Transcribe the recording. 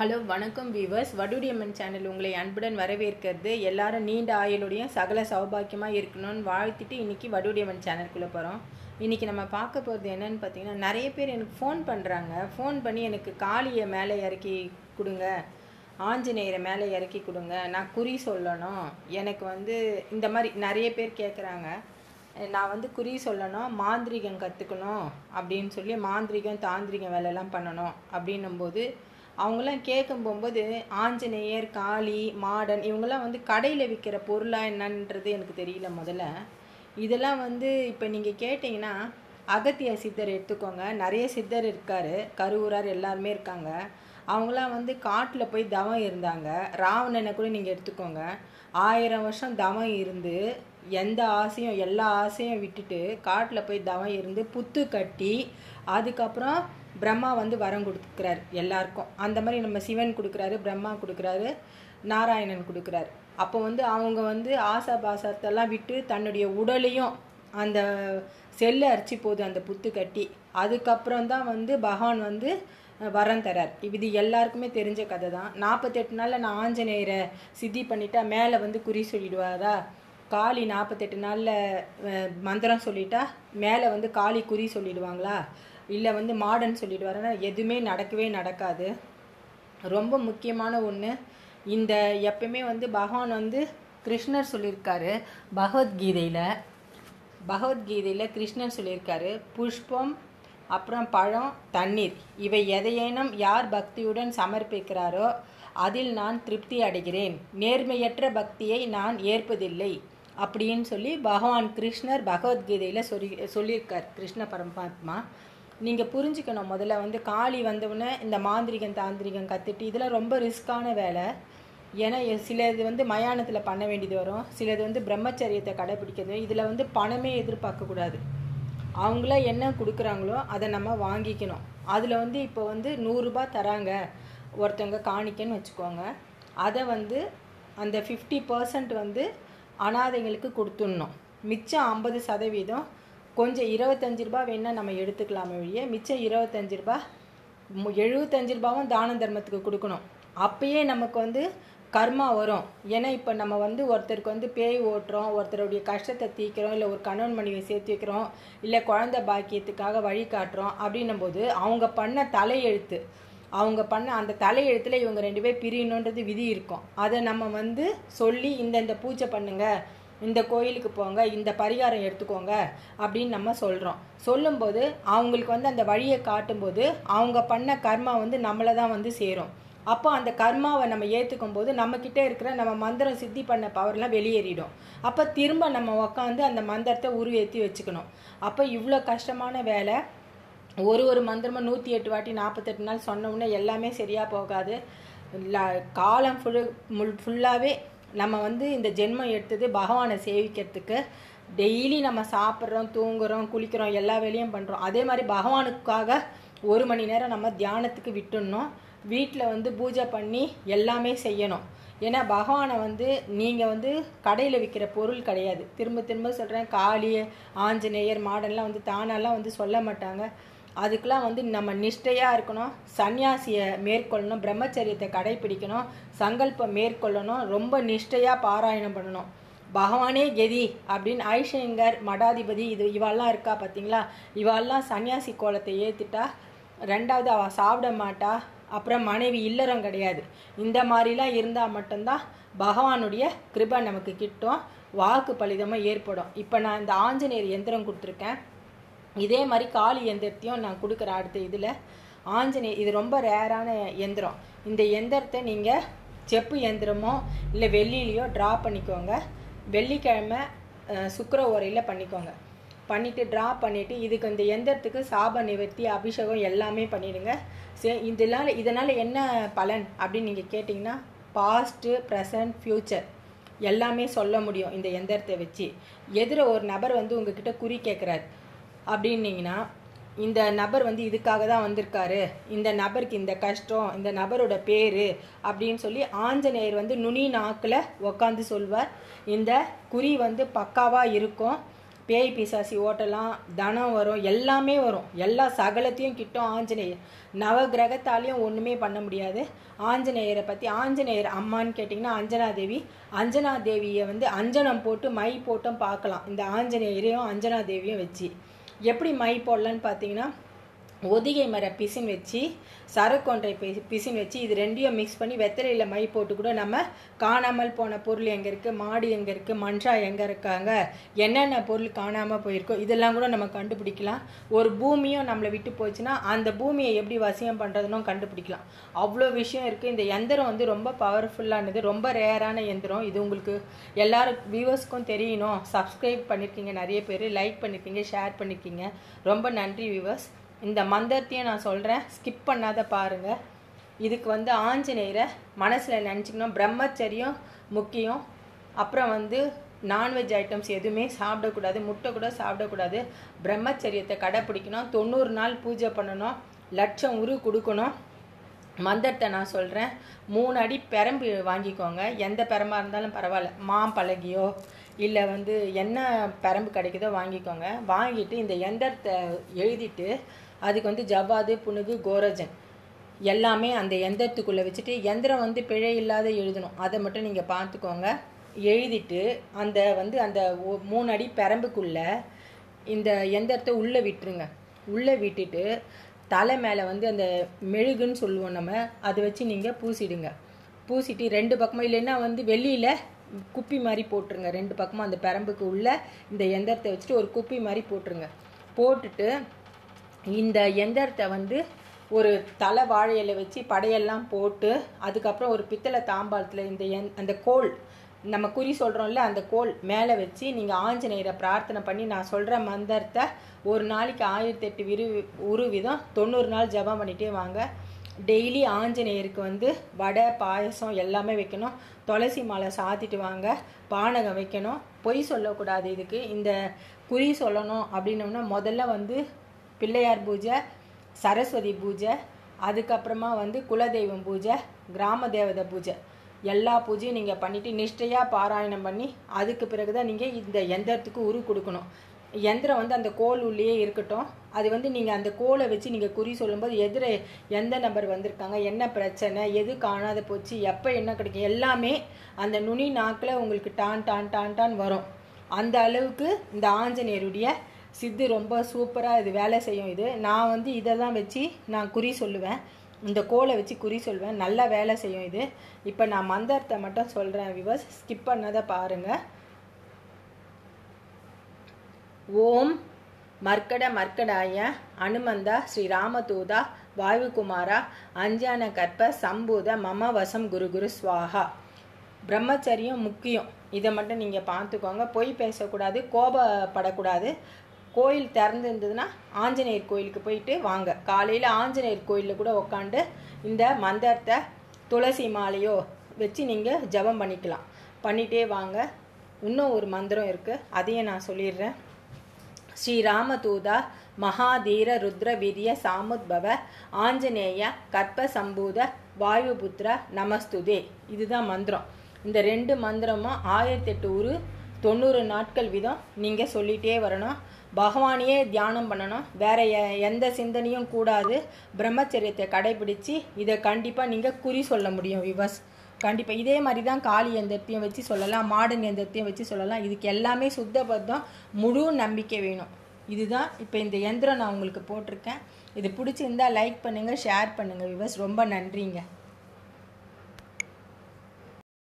hello வணக்கம் viewers வடுடியம்மன் channel உங்களை அன்புடன் வரவேற்கிறது எல்லாரும் நீண்ட ஆயுளுடையும் சகல சௌபாக்கியமாக இருக்கணும்னு வாழ்த்திட்டு இன்னைக்கு வடுடியம்மன் சேனலுக்குள்ளே போகிறோம் இன்றைக்கி நம்ம பார்க்க போகிறது என்னன்னு பார்த்தீங்கன்னா நிறைய பேர் எனக்கு ஃபோன் பண்ணுறாங்க ஃபோன் பண்ணி எனக்கு காளியை மேலே இறக்கி கொடுங்க ஆஞ்சநேயரை மேலே இறக்கி கொடுங்க நான் குறி சொல்லணும் எனக்கு வந்து இந்த மாதிரி நிறைய பேர் கேட்குறாங்க நான் வந்து குறி சொல்லணும் மாந்திரிகம் கற்றுக்கணும் அப்படின்னு சொல்லி மாந்திரிகம் தாந்திரிகம் வேலையெல்லாம் பண்ணணும் அப்படின்னும்போது அவங்களாம் கேட்கும் போகும்போது ஆஞ்சநேயர் காளி மாடன் இவங்கெல்லாம் வந்து கடையில் விற்கிற பொருளாக என்னன்றது எனக்கு தெரியல முதல்ல இதெல்லாம் வந்து இப்போ நீங்கள் கேட்டிங்கன்னா அகத்திய சித்தர் எடுத்துக்கோங்க நிறைய சித்தர் இருக்கார் கருவூரார் எல்லாருமே இருக்காங்க அவங்களாம் வந்து காட்டில் போய் தவம் இருந்தாங்க ராவணனை கூட நீங்கள் எடுத்துக்கோங்க ஆயிரம் வருஷம் தவம் இருந்து எந்த ஆசையும் எல்லா ஆசையும் விட்டுட்டு காட்டில் போய் தவம் இருந்து புத்து கட்டி அதுக்கப்புறம் பிரம்மா வந்து வரம் கொடுக்குறாரு எல்லாருக்கும் அந்த மாதிரி நம்ம சிவன் கொடுக்குறாரு பிரம்மா கொடுக்குறாரு நாராயணன் கொடுக்குறாரு அப்போ வந்து அவங்க வந்து ஆசா பாசத்தெல்லாம் விட்டு தன்னுடைய உடலையும் அந்த செல்லை அரிச்சு போகுது அந்த புத்து கட்டி அதுக்கப்புறம் தான் வந்து பகவான் வந்து வரம் தரார் இது எல்லாருக்குமே தெரிஞ்ச கதை தான் நாற்பத்தெட்டு நாளில் நான் ஆஞ்சநேயரை சித்தி பண்ணிட்டா மேலே வந்து குறி சொல்லிடுவாரா காளி நாற்பத்தெட்டு நாளில் மந்திரம் சொல்லிட்டா மேலே வந்து காளி குறி சொல்லிடுவாங்களா இல்லை வந்து மாடன் சொல்லிடுவாருன்னா எதுவுமே நடக்கவே நடக்காது ரொம்ப முக்கியமான ஒன்று இந்த எப்பயுமே வந்து பகவான் வந்து கிருஷ்ணர் சொல்லியிருக்காரு பகவத்கீதையில் பகவத்கீதையில் கிருஷ்ணர் சொல்லியிருக்காரு புஷ்பம் அப்புறம் பழம் தண்ணீர் இவை எதையேனும் யார் பக்தியுடன் சமர்ப்பிக்கிறாரோ அதில் நான் திருப்தி அடைகிறேன் நேர்மையற்ற பக்தியை நான் ஏற்பதில்லை அப்படின்னு சொல்லி பகவான் கிருஷ்ணர் பகவத்கீதையில் சொல்லி சொல்லியிருக்கார் கிருஷ்ண பரமாத்மா நீங்கள் புரிஞ்சுக்கணும் முதல்ல வந்து காளி வந்தவுடனே இந்த மாந்திரிகம் தாந்திரிகம் கற்றுட்டு இதெல்லாம் ரொம்ப ரிஸ்க்கான வேலை ஏன்னா சிலது வந்து மயானத்தில் பண்ண வேண்டியது வரும் சிலது வந்து பிரம்மச்சரியத்தை கடைப்பிடிக்கிறது இதில் வந்து பணமே எதிர்பார்க்கக்கூடாது அவங்கள என்ன கொடுக்குறாங்களோ அதை நம்ம வாங்கிக்கணும் அதில் வந்து இப்போ வந்து நூறுரூபா தராங்க ஒருத்தவங்க காணிக்கன்னு வச்சுக்கோங்க அதை வந்து அந்த ஃபிஃப்டி பர்சன்ட் வந்து அனாதைங்களுக்கு கொடுத்துடணும் மிச்சம் ஐம்பது சதவீதம் கொஞ்சம் இருபத்தஞ்சி ரூபா வேணால் நம்ம எடுத்துக்கலாமே வழிய மிச்சம் இருபத்தஞ்சி ரூபா எழுபத்தஞ்சு ரூபாவும் தான தர்மத்துக்கு கொடுக்கணும் அப்பயே நமக்கு வந்து கர்மா வரும் ஏன்னா இப்போ நம்ம வந்து ஒருத்தருக்கு வந்து பேய் ஓட்டுறோம் ஒருத்தருடைய கஷ்டத்தை தீக்கிறோம் இல்லை ஒரு கணவன் மனைவியை சேர்த்து வைக்கிறோம் இல்லை குழந்த பாக்கியத்துக்காக வழி காட்டுறோம் அப்படின்னும் போது அவங்க பண்ண தலையெழுத்து அவங்க பண்ண அந்த தலையெழுத்தில் இவங்க ரெண்டு பேர் பிரியணுன்றது விதி இருக்கும் அதை நம்ம வந்து சொல்லி இந்த இந்த பூஜை பண்ணுங்க இந்த கோயிலுக்கு போங்க இந்த பரிகாரம் எடுத்துக்கோங்க அப்படின்னு நம்ம சொல்கிறோம் சொல்லும்போது அவங்களுக்கு வந்து அந்த வழியை காட்டும்போது அவங்க பண்ண கர்மா வந்து நம்மளை தான் வந்து சேரும் அப்போ அந்த கர்மாவை நம்ம ஏற்றுக்கும் போது நம்மக்கிட்ட இருக்கிற நம்ம மந்திரம் சித்தி பண்ண பவர்லாம் வெளியேறிடும் அப்போ திரும்ப நம்ம உக்காந்து அந்த மந்திரத்தை உருவேற்றி வச்சுக்கணும் அப்போ இவ்வளோ கஷ்டமான வேலை ஒரு ஒரு மந்திரமும் நூற்றி எட்டு வாட்டி நாற்பத்தெட்டு நாள் சொன்னோம்னா எல்லாமே சரியாக போகாது காலம் ஃபுல் முல் ஃபுல்லாகவே நம்ம வந்து இந்த ஜென்மம் எடுத்தது பகவானை சேவிக்கிறதுக்கு டெய்லி நம்ம சாப்பிட்றோம் தூங்குறோம் குளிக்கிறோம் எல்லா வேலையும் பண்ணுறோம் அதே மாதிரி பகவானுக்காக ஒரு மணி நேரம் நம்ம தியானத்துக்கு விட்டுடணும் வீட்டில் வந்து பூஜை பண்ணி எல்லாமே செய்யணும் ஏன்னா பகவானை வந்து நீங்கள் வந்து கடையில் விற்கிற பொருள் கிடையாது திரும்ப திரும்ப சொல்கிறேன் காளி ஆஞ்சநேயர் மாடன்லாம் வந்து தானெல்லாம் வந்து சொல்ல மாட்டாங்க அதுக்கெலாம் வந்து நம்ம நிஷ்டையாக இருக்கணும் சன்னியாசியை மேற்கொள்ளணும் பிரம்மச்சரியத்தை கடைப்பிடிக்கணும் சங்கல்பம் மேற்கொள்ளணும் ரொம்ப நிஷ்டையாக பாராயணம் பண்ணணும் பகவானே கெதி அப்படின்னு ஐஷங்கர் மடாதிபதி இது இவாள்லாம் இருக்கா பார்த்தீங்களா இவாள்லாம் சன்னியாசி கோலத்தை ஏற்றுட்டா ரெண்டாவது அவள் சாப்பிட மாட்டா அப்புறம் மனைவி இல்லறம் கிடையாது இந்த மாதிரிலாம் இருந்தால் மட்டும்தான் பகவானுடைய கிருபை நமக்கு கிட்டும் வாக்கு பலிதமாக ஏற்படும் இப்போ நான் இந்த ஆஞ்சநேயர் எந்திரம் கொடுத்துருக்கேன் இதே மாதிரி காளி எந்திரத்தையும் நான் கொடுக்குறேன் அடுத்த இதில் ஆஞ்சநேயர் இது ரொம்ப ரேரான எந்திரம் இந்த எந்திரத்தை நீங்கள் செப்பு எந்திரமோ இல்லை வெள்ளிலேயோ ட்ரா பண்ணிக்கோங்க வெள்ளிக்கிழமை சுக்கர ஓரையில் பண்ணிக்கோங்க பண்ணிவிட்டு ட்ரா பண்ணிவிட்டு இதுக்கு இந்த எந்திரத்துக்கு சாப நிவர்த்தி அபிஷேகம் எல்லாமே பண்ணிடுங்க சே இதனால் இதனால் என்ன பலன் அப்படின்னு நீங்கள் கேட்டிங்கன்னா பாஸ்ட்டு ப்ரெசன்ட் ஃப்யூச்சர் எல்லாமே சொல்ல முடியும் இந்த எந்திரத்தை வச்சு எதிர ஒரு நபர் வந்து உங்ககிட்ட குறி கேட்குறாரு அப்படின்னீங்கன்னா இந்த நபர் வந்து இதுக்காக தான் வந்திருக்காரு இந்த நபருக்கு இந்த கஷ்டம் இந்த நபரோட பேர் அப்படின்னு சொல்லி ஆஞ்சநேயர் வந்து நுனி நாக்கில் உக்காந்து சொல்வார் இந்த குறி வந்து பக்காவாக இருக்கும் பேய் பிசாசி ஓட்டலாம் தனம் வரும் எல்லாமே வரும் எல்லா சகலத்தையும் கிட்டும் ஆஞ்சநேயர் நவகிரகத்தாலையும் ஒன்றுமே பண்ண முடியாது ஆஞ்சநேயரை பற்றி ஆஞ்சநேயர் அம்மான்னு கேட்டிங்கன்னா அஞ்சனா தேவி அஞ்சனா தேவியை வந்து அஞ்சனம் போட்டு மை போட்டும் பார்க்கலாம் இந்த ஆஞ்சநேயரையும் அஞ்சனா தேவியும் வச்சு எப்படி மை போடலான்னு பார்த்தீங்கன்னா ஒதிகை மர பிசின் வச்சு சரக்கொன்றை பி- பிசின் வச்சு இது ரெண்டையும் மிக்ஸ் பண்ணி வெத்தலையில் மை போட்டு கூட நம்ம காணாமல் போன பொருள் எங்கே இருக்குது மாடு எங்கே இருக்குது மனுஷா எங்கே இருக்காங்க என்னென்ன பொருள் காணாமல் போயிருக்கோ இதெல்லாம் கூட நம்ம கண்டுபிடிக்கலாம் ஒரு பூமியும் நம்மளை விட்டு போச்சுன்னா அந்த பூமியை எப்படி வசியம் பண்ணுறதுனும் கண்டுபிடிக்கலாம் அவ்வளோ விஷயம் இருக்குது இந்த எந்திரம் வந்து ரொம்ப பவர்ஃபுல்லானது ரொம்ப ரேரான எந்திரம் இது உங்களுக்கு எல்லாரும் வியூவர்ஸ்க்கும் தெரியணும் சப்ஸ்கிரைப் பண்ணியிருக்கீங்க நிறைய பேர் லைக் பண்ணியிருக்கீங்க ஷேர் பண்ணியிருக்கீங்க ரொம்ப நன்றி வியூவர்ஸ் இந்த மந்திரத்தையும் நான் சொல்கிறேன் ஸ்கிப் பண்ணாத பாருங்கள் இதுக்கு வந்து ஆஞ்சநேயரை மனசில் நினச்சிக்கணும் பிரம்மச்சரியம் முக்கியம் அப்புறம் வந்து நான்வெஜ் ஐட்டம்ஸ் எதுவுமே சாப்பிடக்கூடாது முட்டை கூட சாப்பிடக்கூடாது பிரம்மச்சரியத்தை கடைப்பிடிக்கணும் தொண்ணூறு நாள் பூஜை பண்ணணும் லட்சம் உரு கொடுக்கணும் மந்திரத்தை நான் சொல்கிறேன் மூணு அடி பெரம்பு வாங்கிக்கோங்க எந்த பெரம்பாக இருந்தாலும் பரவாயில்ல மாம்பலகையோ இல்லை வந்து என்ன பெரம்பு கிடைக்குதோ வாங்கிக்கோங்க வாங்கிட்டு இந்த எந்திரத்தை எழுதிட்டு அதுக்கு வந்து ஜவ்வாது புனுகு கோரஜன் எல்லாமே அந்த எந்திரத்துக்குள்ளே வச்சுட்டு எந்திரம் வந்து பிழை இல்லாத எழுதணும் அதை மட்டும் நீங்கள் பார்த்துக்கோங்க எழுதிட்டு அந்த வந்து அந்த ஒ- மூணு அடி பெரம்புக்குள்ளே இந்த எந்திரத்தை உள்ளே விட்டுருங்க உள்ளே விட்டுட்டு தலை மேலே வந்து அந்த மெழுகுன்னு சொல்லுவோம் நம்ம அதை வச்சு நீங்கள் பூசிடுங்க பூசிட்டு ரெண்டு பக்கமும் இல்லைன்னா வந்து வெளியில் குப்பி மாதிரி போட்டுருங்க ரெண்டு பக்கமும் அந்த பெரம்புக்கு உள்ள இந்த எந்திரத்தை வச்சுட்டு ஒரு குப்பி மாதிரி போட்டுருங்க போட்டுட்டு இந்த எந்திரத்தை வந்து ஒரு தலை வாழை இலை வச்சு படையெல்லாம் போட்டு அதுக்கப்புறம் ஒரு பித்தளை தாம்பாளத்தில் இந்த எந் அந்த கோல் நம்ம குறி சொல்கிறோம்ல அந்த கோல் மேலே வச்சு நீங்கள் ஆஞ்சநேயரை பிரார்த்தனை பண்ணி நான் சொல்கிற மந்திரத்தை ஒரு நாளைக்கு ஆயிரத்தி எட்டு விரு உரு வீதம் தொண்ணூறு நாள் ஜெபம் பண்ணிகிட்டே வாங்க டெய்லி ஆஞ்சநேயருக்கு வந்து வடை பாயசம் எல்லாமே வைக்கணும் துளசி மாலை சாத்திட்டு வாங்க பானகம் வைக்கணும் பொய் சொல்லக்கூடாது இதுக்கு இந்த குறி சொல்லணும் அப்படின்னோம்னா முதல்ல வந்து பிள்ளையார் பூஜை சரஸ்வதி பூஜை அதுக்கப்புறமா வந்து குலதெய்வம் பூஜை கிராம தேவதை பூஜை எல்லா பூஜையும் நீங்கள் பண்ணிவிட்டு நிஷ்டையாக பாராயணம் பண்ணி அதுக்கு பிறகு தான் நீங்கள் இந்த எந்திரத்துக்கு உரு கொடுக்கணும் எந்திரம் வந்து அந்த கோல் உள்ளேயே இருக்கட்டும் அது வந்து நீங்கள் அந்த கோலை வச்சு நீங்கள் குறி சொல்லும்போது எதிர எந்த நபர் வந்திருக்காங்க என்ன பிரச்சனை எது காணாத போச்சு எப்போ என்ன கிடைக்கும் எல்லாமே அந்த நுனி நாக்கில் உங்களுக்கு டான் டான் டான் டான் வரும் அந்த அளவுக்கு இந்த ஆஞ்சநேயருடைய சித்து ரொம்ப சூப்பராக இது வேலை செய்யும் இது நான் வந்து இதை தான் வச்சு நான் குறி சொல்லுவேன் இந்த கோலை வச்சு குறி சொல்வேன் நல்லா வேலை செய்யும் இது இப்போ நான் மந்திரத்தை மட்டும் சொல்கிறேன் விவஸ் ஸ்கிப் பண்ணாத பாருங்கள் ஓம் மர்க்கட மர்க்கடாய அனுமந்தா ஸ்ரீ ராமதூதா வாயுகுமாரா அஞ்சான கற்ப சம்பூத மம வசம் குரு குரு ஸ்வாஹா பிரம்மச்சரியம் முக்கியம் இதை மட்டும் நீங்கள் பார்த்துக்கோங்க பொய் பேசக்கூடாது கோபப்படக்கூடாது கோயில் திறந்துருந்ததுன்னா ஆஞ்சநேயர் கோயிலுக்கு போயிட்டு வாங்க காலையில் ஆஞ்சநேயர் கோயிலில் கூட உக்காந்து இந்த மந்திரத்தை துளசி மாலையோ வச்சு நீங்கள் ஜெபம் பண்ணிக்கலாம் பண்ணிகிட்டே வாங்க இன்னும் ஒரு மந்திரம் இருக்குது அதையும் நான் சொல்லிடுறேன் ஸ்ரீராமதூதா மகாதீர ருத்ர வீரிய சாமுத்பவ ஆஞ்சநேய கற்ப சம்பூத வாயுபுத்ர நமஸ்துதே இதுதான் மந்திரம் இந்த ரெண்டு மந்திரமும் ஆயிரத்தெட்டு உரு தொண்ணூறு நாட்கள் வீதம் நீங்கள் சொல்லிகிட்டே வரணும் பகவானையே தியானம் பண்ணணும் வேற எ- எந்த சிந்தனையும் கூடாது பிரம்மச்சரியத்தை கடைபிடிச்சு இதை கண்டிப்பாக நீங்கள் குறி சொல்ல முடியும் விவஸ் கண்டிப்பாக இதே மாதிரி தான் காளி எந்திரத்தையும் வச்சு சொல்லலாம் மாடன் எந்திரத்தையும் வச்சு சொல்லலாம் இதுக்கு எல்லாமே சுத்தபத்தம் முழு நம்பிக்கை வேணும் இதுதான் இப்போ இந்த எந்திரம் நான் உங்களுக்கு போட்டிருக்கேன் இது பிடிச்சிருந்தா லைக் பண்ணுங்கள் ஷேர் பண்ணுங்கள் விவஸ் ரொம்ப நன்றிங்க